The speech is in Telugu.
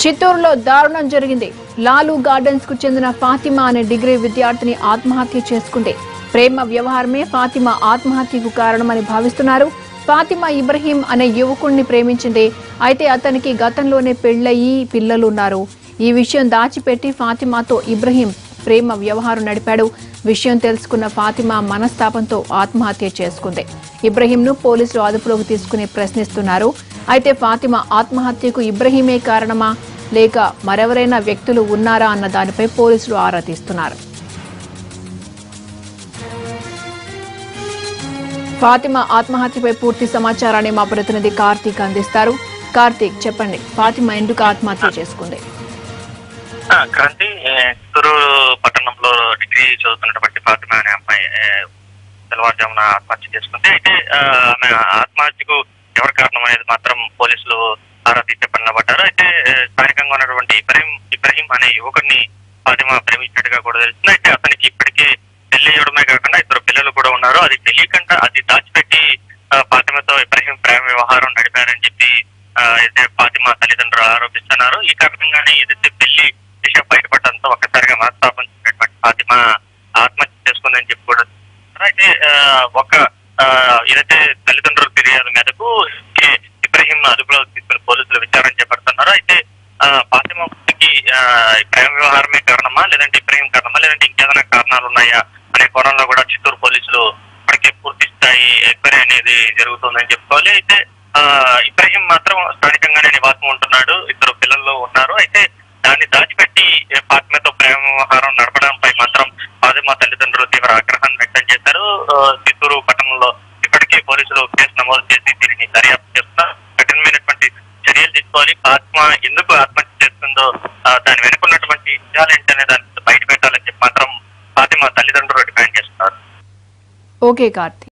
చిత్తూరులో దారుణం జరిగింది లాలు గార్డెన్స్ కు చెందిన ఫాతిమా అనే డిగ్రీ విద్యార్థిని ఆత్మహత్య చేసుకుంది ప్రేమ వ్యవహారమే ఫాతిమా ఆత్మహత్యకు కారణమని భావిస్తున్నారు ఫాతిమా ఇబ్రహీం అనే యువకుణ్ణి ప్రేమించింది అయితే అతనికి గతంలోనే పెళ్లయి పిల్లలు ఉన్నారు ఈ విషయం దాచిపెట్టి ఫాతిమాతో ఇబ్రహీం ప్రేమ వ్యవహారం నడిపాడు విషయం తెలుసుకున్న ఫాతిమా మనస్తాపంతో ఆత్మహత్య చేసుకుంది ఇబ్రహీంను పోలీసులు అదుపులోకి తీసుకుని ప్రశ్నిస్తున్నారు అయితే ఫాతిమా ఆత్మహత్యకు ఇబ్రహీమే కారణమా లేక మరెవరైనా వ్యక్తులు ఉన్నారా అన్న దానిపై పోలీసులు ఆరా తీస్తున్నారు ఫాతిమా ఆత్మహత్యపై పూర్తి సమాచారాన్ని మా ప్రతినిధి కార్తీక్ అందిస్తారు కార్తీక్ చెప్పండి ఫాతిమా ఎందుకు ఆత్మహత్య చేసుకుంది ఆ, క్రాంతి ఏ, చిత్తూరు పట్టణంలో డిగ్రీ చదువుతున్నటువంటి ఫాతిమా అనే అమ్మాయి ఏ, తెల్లవారుజామున ఆత్మహత్య చేసుకుంది అయితే ఆ, ఆమె ఆత్మహత్యకు ఎవరి కారణం అనేది మాత్రం పోలీసులు ఆరా తీసే పనిలో పడ్డారు అయితే ఏ, స్థానికంగా ఉన్నటువంటి ఇబ్రహీం ఇబ్రహీం అనే యువకుడిని ఫాతిమా ప్రేమించినట్టుగా కూడా తెలిసింది అయితే అతనికి ఇప్పటికే పెళ్లి ఇవ్వడమే కాకుండా ఇద్దరు పిల్లలు కూడా ఉన్నారు అది తెలియకుండా అది దాచిపెట్టి ఆ, ఫాతిమాతో ఇబ్రహీం ప్రేమ వ్యవహారం నడిపారని చెప్పి ఆ, అయితే ఫాతిమా తల్లిదండ్రులు ఆరోపిస్తున్నారు ఈ కారణంగానే ఏదైతే పెళ్లి విషయం బయటపడడంతో ఒక్కసారిగా మనస్తాపం చెందినటువంటి ఫాతిమా ఆత్మహత్య చేసుకుందని చెప్పి కూడా చెప్తున్నారు. అయితే ఆ, ఒక ఆ, ఏదైతే తల్లిదండ్రుల ఫిర్యాదు మేరకు ఈ ఇబ్రహీం అదుపులో తీసుకుని పోలీసులు విచారణ చేపడుతున్నారు అయితే ఆ, ఫాతిమాకి ఆ, ఈ ప్రేమ వ్యవహారమే కారణమా లేదంటే ఇబ్రహీం కారణమా లేదంటే ఇంకేదైనా కారణాలు ఉన్నాయా అనే కోణంలో కూడా చిత్తూరు పోలీసులు ఇప్పటికే పూర్తి స్థాయి ఎంక్వైరీ అనేది జరుగుతుందని చెప్పుకోవాలి అయితే ఆ, ఇబ్రహీం మాత్రం స్థానికంగానే నివాసం ఉంటున్నాడు ఇద్దరు పిల్లలు ఉన్నారు అయితే దాన్ని దాచిపెట్టి ఏ, ఫాతిమాతో ప్రేమ వ్యవహారం నడపడంపై మాత్రం ఫాతిమా తల్లిదండ్రులు తీవ్ర ఆగ్రహాన్ని వ్యక్తం చేశారు ఆ, చిత్తూరు పట్టణంలో ఇప్పటికే పోలీసులు కేసు నమోదు చేసి దీనిని దర్యాప్తు చేస్తున్నారు కఠినమైనటువంటి చర్యలు తీసుకోవాలి ఫాతిమా ఎందుకు ఆత్మహత్య చేస్తుందో ఆ, దాని వెనుకున్నటువంటి నిజాలు ఏంటనే దాన్ని బయట పెట్టాలని చెప్పి మాత్రం ఫాతిమా తల్లిదండ్రులు డిమాండ్ చేస్తున్నారు ఓకే కార్తీక్